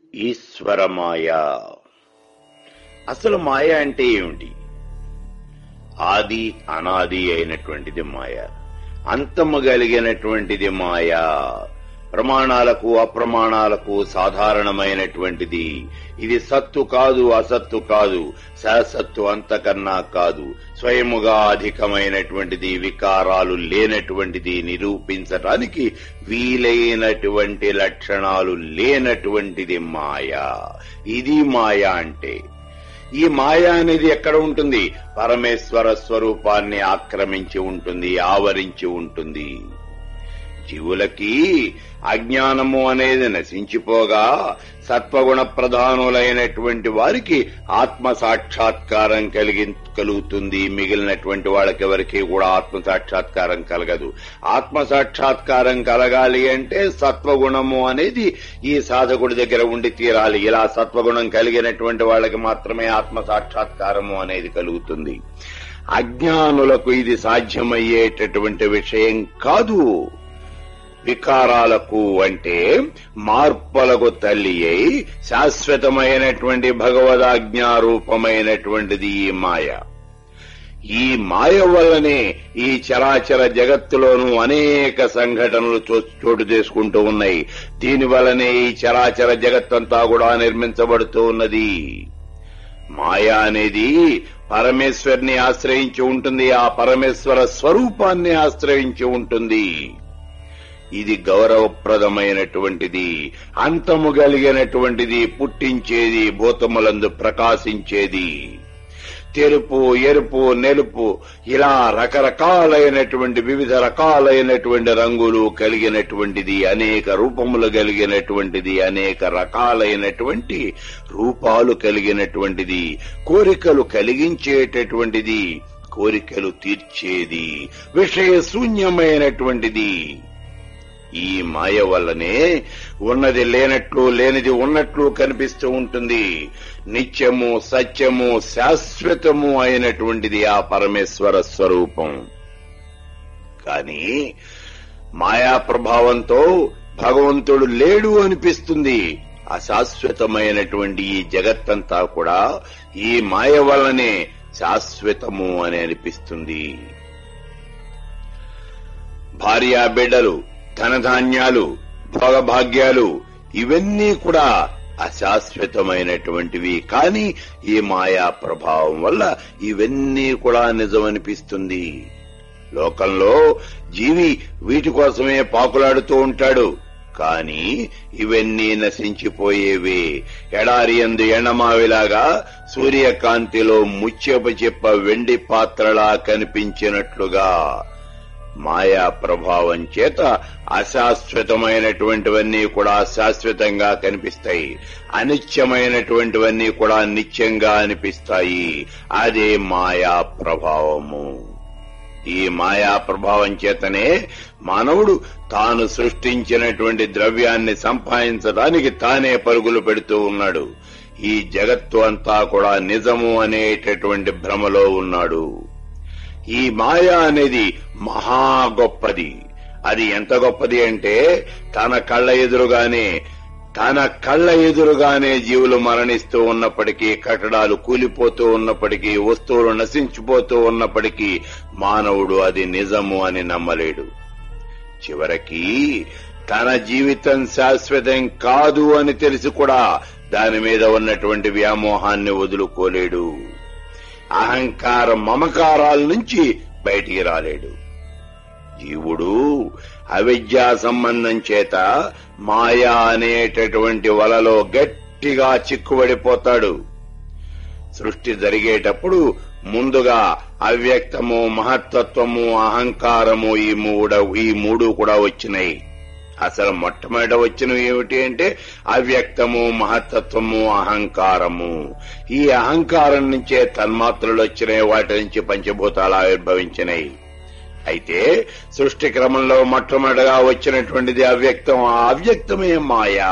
ఈశ్వర మాయ అసలు మాయ అంటే ఏమిటి ఆది అనాది అయినటువంటిది మాయ అంతము కలిగినటువంటిది మాయ ప్రమాణాలకు అప్రమాణాలకు సాధారణమైనటువంటిది ఇది సత్తు కాదు అసత్తు కాదు సహసత్తు అంతకన్నా కాదు స్వయముగా అధికమైనటువంటిది వికారాలు లేనటువంటిది నిరూపించటానికి వీలైనటువంటి లక్షణాలు లేనటువంటిది మాయ ఇది మాయ అంటే ఈ మాయ అనేది ఎక్కడ ఉంటుంది పరమేశ్వర స్వరూపాన్ని ఆక్రమించి ఉంటుంది ఆవరించి ఉంటుంది జీవులకి అజ్ఞానము అనేది నశించిపోగా సత్వగుణ ప్రధానులైనటువంటి వారికి ఆత్మ సాక్షాత్కారం కలిగి కలుగుతుంది మిగిలినటువంటి వాళ్ళకెవరికి కూడా ఆత్మ సాక్షాత్కారం కలగదు ఆత్మ సాక్షాత్కారం కలగాలి అంటే సత్వగుణము అనేది ఈ సాధకుడి దగ్గర ఉండి తీరాలి ఇలా సత్వగుణం కలిగినటువంటి వాళ్ళకి మాత్రమే ఆత్మ సాక్షాత్కారము అనేది కలుగుతుంది అజ్ఞానులకు ఇది సాధ్యమయ్యేటటువంటి విషయం కాదు వికారాలకు అంటే మార్పులకు తల్లి అయి శాశ్వతమైనటువంటి భగవదాజ్ఞారూపమైనటువంటిది ఈ మాయ ఈ మాయ వల్లనే ఈ చరాచర జగత్తులోనూ అనేక సంఘటనలు చోటు చేసుకుంటూ ఉన్నాయి దీని వల్లనే ఈ చరాచర జగత్తంతా కూడా నిర్మించబడుతూ ఉన్నది మాయ అనేది పరమేశ్వరిని ఆశ్రయించి ఉంటుంది ఆ పరమేశ్వర స్వరూపాన్ని ఆశ్రయించి ఉంటుంది ఇది గౌరవప్రదమైనటువంటిది అంతము కలిగినటువంటిది పుట్టించేది భూతములందు ప్రకాశించేది తెలుపు ఎరుపు నెలుపు ఇలా రకరకాలైనటువంటి వివిధ రకాలైనటువంటి రంగులు కలిగినటువంటిది అనేక రూపములు కలిగినటువంటిది అనేక రకాలైనటువంటి రూపాలు కలిగినటువంటిది కోరికలు కలిగించేటటువంటిది కోరికలు తీర్చేది విషయ శూన్యమైనటువంటిది ఈ మాయ వల్లనే ఉన్నది లేనట్లు లేనిది ఉన్నట్లు కనిపిస్తూ ఉంటుంది నిత్యము సత్యము శాశ్వతము అయినటువంటిది ఆ పరమేశ్వర స్వరూపం కాని మాయా ప్రభావంతో భగవంతుడు లేడు అనిపిస్తుంది అశాశ్వతమైనటువంటి ఈ జగత్తంతా కూడా ఈ మాయ వల్లనే శాశ్వతము అని అనిపిస్తుంది భార్యా బిడ్డలు ధనధాన్యాలు భోగభాగ్యాలు ఇవన్నీ కూడా అశాశ్వతమైనటువంటివి కానీ ఈ మాయా ప్రభావం వల్ల ఇవన్నీ కూడా నిజమనిపిస్తుంది లోకంలో జీవి వీటి కోసమే పాకులాడుతూ ఉంటాడు కాని ఇవన్నీ నశించిపోయేవే ఎడారి ఎందు ఎండమావిలాగా సూర్యకాంతిలో ముత్యపు చెప్ప వెండి పాత్రలా కనిపించినట్లుగా మాయా ప్రభావం చేత అశాశ్వతమైనటువంటివన్నీ కూడా శాశ్వతంగా కనిపిస్తాయి అనిత్యమైనటువంటివన్నీ కూడా నిత్యంగా అనిపిస్తాయి అదే మాయా ప్రభావము ఈ మాయా ప్రభావం చేతనే మానవుడు తాను సృష్టించినటువంటి ద్రవ్యాన్ని సంపాదించడానికి తానే పరుగులు పెడుతూ ఉన్నాడు ఈ జగత్తు అంతా కూడా నిజము అనేటటువంటి భ్రమలో ఉన్నాడు ఈ మాయ అనేది మహా గొప్పది అది ఎంత గొప్పది అంటే తన కళ్ళ ఎదురుగానే తన కళ్ళ ఎదురుగానే జీవులు మరణిస్తూ ఉన్నప్పటికీ కట్టడాలు కూలిపోతూ ఉన్నప్పటికీ వస్తువులు నశించిపోతూ ఉన్నప్పటికీ మానవుడు అది నిజము అని నమ్మలేడు చివరికి తన జీవితం శాశ్వతం కాదు అని తెలిసి కూడా దాని మీద ఉన్నటువంటి వ్యామోహాన్ని వదులుకోలేడు అహంకార మమకారాల నుంచి బయటికి రాలేడు జీవుడు అవిద్యా సంబంధం చేత మాయా అనేటటువంటి వలలో గట్టిగా చిక్కుబడిపోతాడు సృష్టి జరిగేటప్పుడు ముందుగా అవ్యక్తము మహత్తత్వము అహంకారము ఈ మూడ ఈ మూడు కూడా వచ్చినాయి అసలు మొట్టమొదట వచ్చినవి ఏమిటి అంటే అవ్యక్తము మహత్తత్వము అహంకారము ఈ అహంకారం నుంచే తన్మాత్రలు వచ్చినాయి వాటి నుంచి పంచభూతాలు ఆవిర్భవించినాయి అయితే సృష్టి క్రమంలో మొట్టమొదటిగా వచ్చినటువంటిది అవ్యక్తం ఆ అవ్యక్తమే మాయా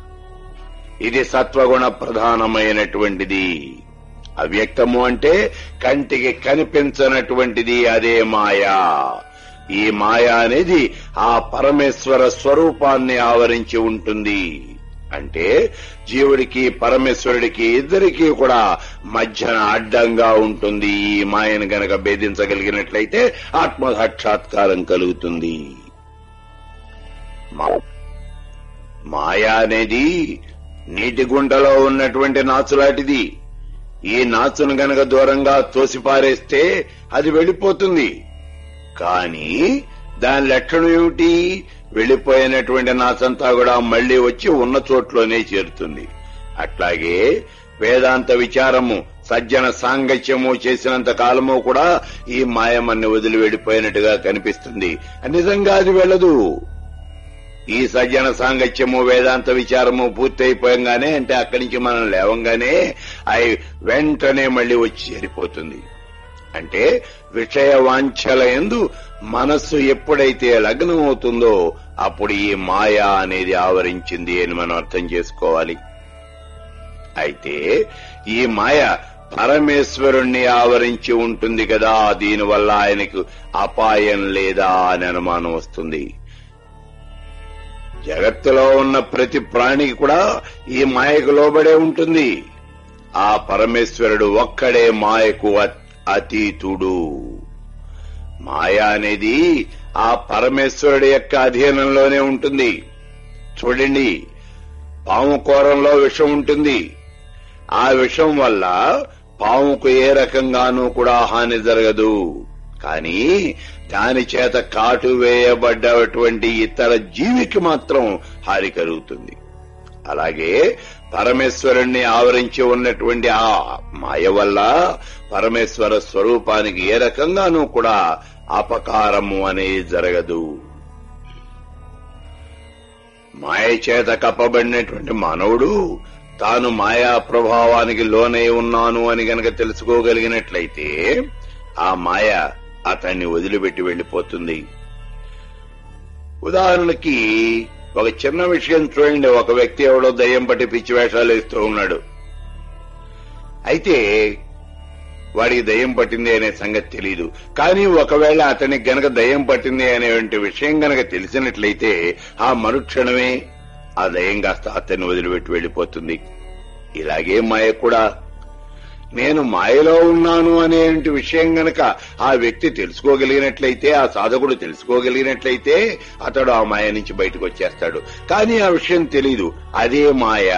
ఇది సత్వగుణ ప్రధానమైనటువంటిది అవ్యక్తము అంటే కంటికి కనిపించనటువంటిది అదే మాయా ఈ మాయ అనేది ఆ పరమేశ్వర స్వరూపాన్ని ఆవరించి ఉంటుంది అంటే జీవుడికి పరమేశ్వరుడికి ఇద్దరికీ కూడా మధ్యన అడ్డంగా ఉంటుంది ఈ మాయను గనక భేదించగలిగినట్లయితే ఆత్మ సాక్షాత్కారం కలుగుతుంది మా- మాయ అనేది నీటి గుంటలో ఉన్నటువంటి నాచులాంటిది ఈ నాచును గనక దూరంగా తోసిపారేస్తే అది వెళ్ళిపోతుంది కానీ దాని లక్షణం ఏమిటి వెళ్లిపోయినటువంటి నాచంతా కూడా మళ్లీ వచ్చి ఉన్న చోట్లోనే చేరుతుంది అట్లాగే వేదాంత విచారము సజ్జన సాంగత్యము చేసినంత కాలము కూడా ఈ మాయమన్ని వదిలి వెళ్లిపోయినట్టుగా కనిపిస్తుంది నిజంగా అది వెళ్ళదు ఈ సజ్జన సాంగత్యము వేదాంత విచారము పూర్తయిపోయంగానే అంటే అక్కడి నుంచి మనం లేవంగానే అవి వెంటనే మళ్లీ వచ్చి చేరిపోతుంది అంటే విషయ వాంఛల ఎందు మనస్సు ఎప్పుడైతే లగ్నం అవుతుందో అప్పుడు ఈ మాయ అనేది ఆవరించింది అని మనం అర్థం చేసుకోవాలి అయితే ఈ మాయ పరమేశ్వరుణ్ణి ఆవరించి ఉంటుంది కదా దీనివల్ల ఆయనకు అపాయం లేదా అని అనుమానం వస్తుంది జగత్తులో ఉన్న ప్రతి ప్రాణికి కూడా ఈ మాయకు లోబడే ఉంటుంది ఆ పరమేశ్వరుడు ఒక్కడే మాయకు అ- అతీతుడు మాయ అనేది ఆ పరమేశ్వరుడి యొక్క అధీనంలోనే ఉంటుంది చూడండి పాము కూరంలో విషం ఉంటుంది ఆ విషం వల్ల పాముకు ఏ రకంగానూ కూడా హాని జరగదు కానీ దాని చేత కాటు వేయబడ్డటువంటి ఇతర జీవికి మాత్రం హాని కలుగుతుంది అలాగే పరమేశ్వరుణ్ణి ఆవరించి ఉన్నటువంటి ఆ మాయ వల్ల పరమేశ్వర స్వరూపానికి ఏ రకంగానూ కూడా అపకారము అనేది జరగదు మాయ చేత కప్పబడినటువంటి మానవుడు తాను మాయా ప్రభావానికి లోనై ఉన్నాను అని గనక తెలుసుకోగలిగినట్లయితే ఆ మాయ అతన్ని వదిలిపెట్టి వెళ్లిపోతుంది ఉదాహరణకి ఒక చిన్న విషయం చూడండి ఒక వ్యక్తి ఎవడో దయ్యం పట్టి పిచ్చి వేషాలు వేస్తూ ఉన్నాడు అయితే వాడికి దయ్యం పట్టింది అనే సంగతి తెలియదు కానీ ఒకవేళ అతనికి గనక దయ్యం పట్టింది అనేటువంటి విషయం గనక తెలిసినట్లయితే ఆ మరుక్షణమే ఆ దయ్యం కాస్త అతన్ని వదిలిపెట్టి వెళ్లిపోతుంది ఇలాగే మాయ కూడా నేను మాయలో ఉన్నాను అనేటువంటి విషయం గనక ఆ వ్యక్తి తెలుసుకోగలిగినట్లయితే ఆ సాధకుడు తెలుసుకోగలిగినట్లయితే అతడు ఆ మాయ నుంచి బయటకు వచ్చేస్తాడు కానీ ఆ విషయం తెలీదు అదే మాయ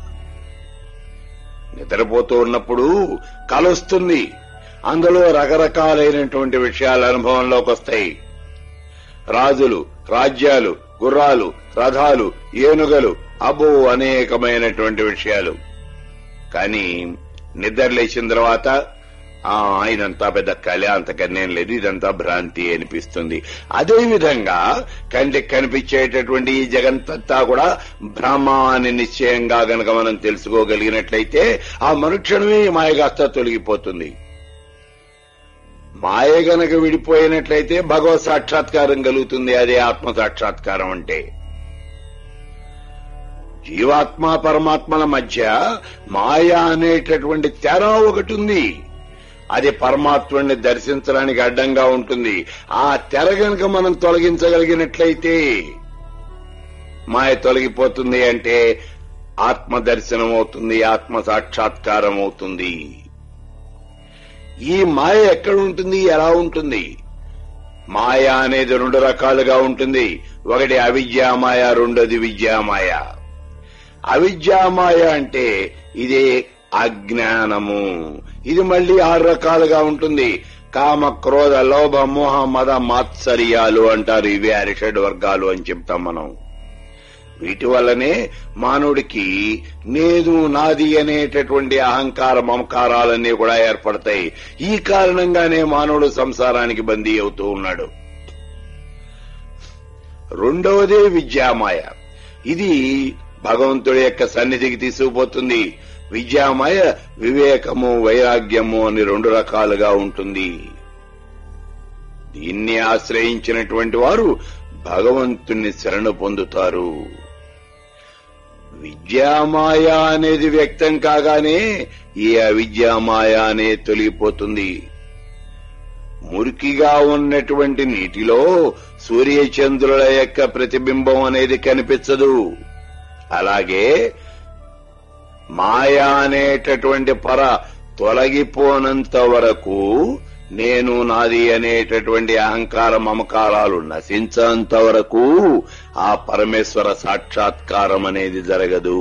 నిద్రపోతూ ఉన్నప్పుడు కలొస్తుంది అందులో రకరకాలైనటువంటి విషయాలు అనుభవంలోకి వస్తాయి రాజులు రాజ్యాలు గుర్రాలు రథాలు ఏనుగలు అబో అనేకమైనటువంటి విషయాలు కానీ నిద్ర లేచిన తర్వాత ఆ ఇదంతా పెద్ద కళ అంతకన్నేం లేదు ఇదంతా భ్రాంతి అనిపిస్తుంది అదే విధంగా కంటికి కనిపించేటటువంటి ఈ జగంతంతా కూడా భ్రమ అని నిశ్చయంగా గనక మనం తెలుసుకోగలిగినట్లయితే ఆ మరుక్షణమే ఈ మాయగాస్త తొలగిపోతుంది మాయ గనక విడిపోయినట్లయితే భగవత్ సాక్షాత్కారం కలుగుతుంది అదే ఆత్మ సాక్షాత్కారం అంటే జీవాత్మ పరమాత్మల మధ్య మాయ అనేటటువంటి తేడా ఒకటి ఉంది అది పరమాత్ముడిని దర్శించడానికి అడ్డంగా ఉంటుంది ఆ తెర గనక మనం తొలగించగలిగినట్లయితే మాయ తొలగిపోతుంది అంటే ఆత్మ దర్శనం అవుతుంది ఆత్మ సాక్షాత్కారం అవుతుంది ఈ మాయ ఎక్కడ ఉంటుంది ఎలా ఉంటుంది మాయ అనేది రెండు రకాలుగా ఉంటుంది ఒకటి అవిద్యామాయ రెండోది విద్యామాయ అవిద్యామాయ అంటే ఇదే అజ్ఞానము ఇది మళ్ళీ ఆరు రకాలుగా ఉంటుంది కామ క్రోధ లోభ మోహ మద మాత్సర్యాలు అంటారు ఇవి అరిషడ్ వర్గాలు అని చెప్తాం మనం వీటి వల్లనే మానవుడికి నేను నాది అనేటటువంటి అహంకార మమకారాలన్నీ కూడా ఏర్పడతాయి ఈ కారణంగానే మానవుడు సంసారానికి బందీ అవుతూ ఉన్నాడు రెండవదే విద్యామాయ ఇది భగవంతుడి యొక్క సన్నిధికి తీసుకుపోతుంది విద్యామాయ వివేకము వైరాగ్యము అని రెండు రకాలుగా ఉంటుంది దీన్ని ఆశ్రయించినటువంటి వారు భగవంతుణ్ణి శరణు పొందుతారు విద్యామాయ అనేది వ్యక్తం కాగానే ఈ అవిద్యామాయ అనే తొలగిపోతుంది మురికిగా ఉన్నటువంటి నీటిలో సూర్యచంద్రుల యొక్క ప్రతిబింబం అనేది కనిపించదు అలాగే మాయ అనేటటువంటి పర తొలగిపోనంత వరకు నేను నాది అనేటటువంటి అహంకార మమకారాలు నశించంత వరకు ఆ పరమేశ్వర సాక్షాత్కారం అనేది జరగదు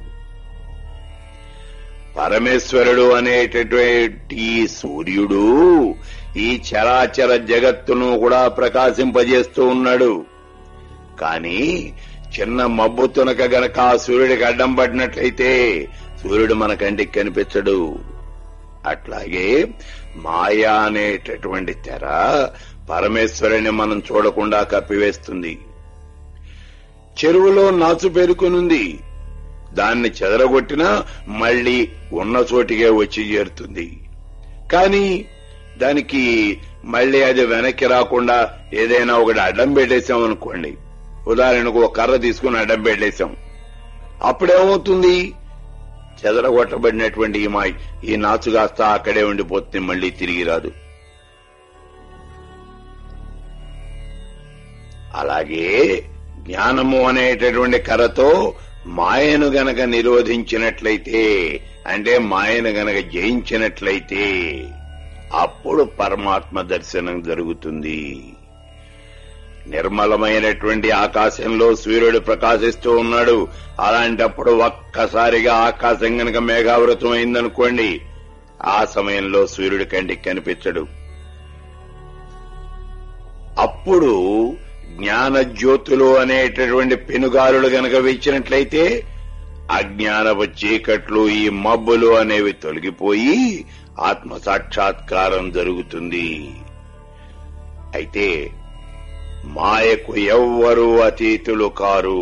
పరమేశ్వరుడు అనేటటువంటి ఈ సూర్యుడు ఈ చరాచర జగత్తును కూడా ప్రకాశింపజేస్తూ ఉన్నాడు కాని చిన్న మబ్బు తునక గనక ఆ సూర్యుడికి అడ్డం పడినట్లయితే సూర్యుడు మన కంటికి కనిపించడు అట్లాగే మాయా అనేటటువంటి తెర పరమేశ్వరుని మనం చూడకుండా కప్పివేస్తుంది చెరువులో నాచు పేరుకునుంది దాన్ని చెదరగొట్టినా మళ్లీ ఉన్న చోటికే వచ్చి చేరుతుంది కానీ దానికి మళ్లీ అది వెనక్కి రాకుండా ఏదైనా ఒకటి అడ్డం పెట్టేశాం అనుకోండి ఉదాహరణకు ఒక కర్ర తీసుకుని అడ్డం పెట్టేశాం అప్పుడేమవుతుంది చెదరగొట్టబడినటువంటి ఈ మా ఈ నాచు కాస్త అక్కడే ఉండిపోతుంది మళ్లీ తిరిగి రాదు అలాగే జ్ఞానము అనేటటువంటి కర్రతో మాయను గనక నిరోధించినట్లయితే అంటే మాయను గనక జయించినట్లయితే అప్పుడు పరమాత్మ దర్శనం జరుగుతుంది నిర్మలమైనటువంటి ఆకాశంలో సూర్యుడు ప్రకాశిస్తూ ఉన్నాడు అలాంటప్పుడు ఒక్కసారిగా ఆకాశం గనక మేఘావృతం అయిందనుకోండి ఆ సమయంలో సూర్యుడి కంటికి కనిపించడు అప్పుడు జ్ఞాన జ్యోతులు అనేటటువంటి పెనుగాలులు గనక వీచినట్లయితే అజ్ఞానపు చీకట్లు ఈ మబ్బులు అనేవి తొలగిపోయి ఆత్మ సాక్షాత్కారం జరుగుతుంది అయితే మాయకు ఎవ్వరూ అతీతులు కారు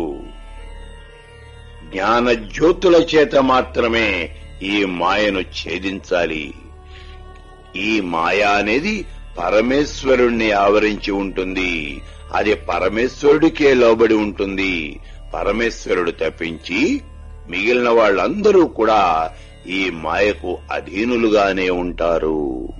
జ్ఞాన జ్యోతుల చేత మాత్రమే ఈ మాయను ఛేదించాలి ఈ మాయ అనేది పరమేశ్వరుణ్ణి ఆవరించి ఉంటుంది అది పరమేశ్వరుడికే లోబడి ఉంటుంది పరమేశ్వరుడు తప్పించి మిగిలిన వాళ్ళందరూ కూడా ఈ మాయకు అధీనులుగానే ఉంటారు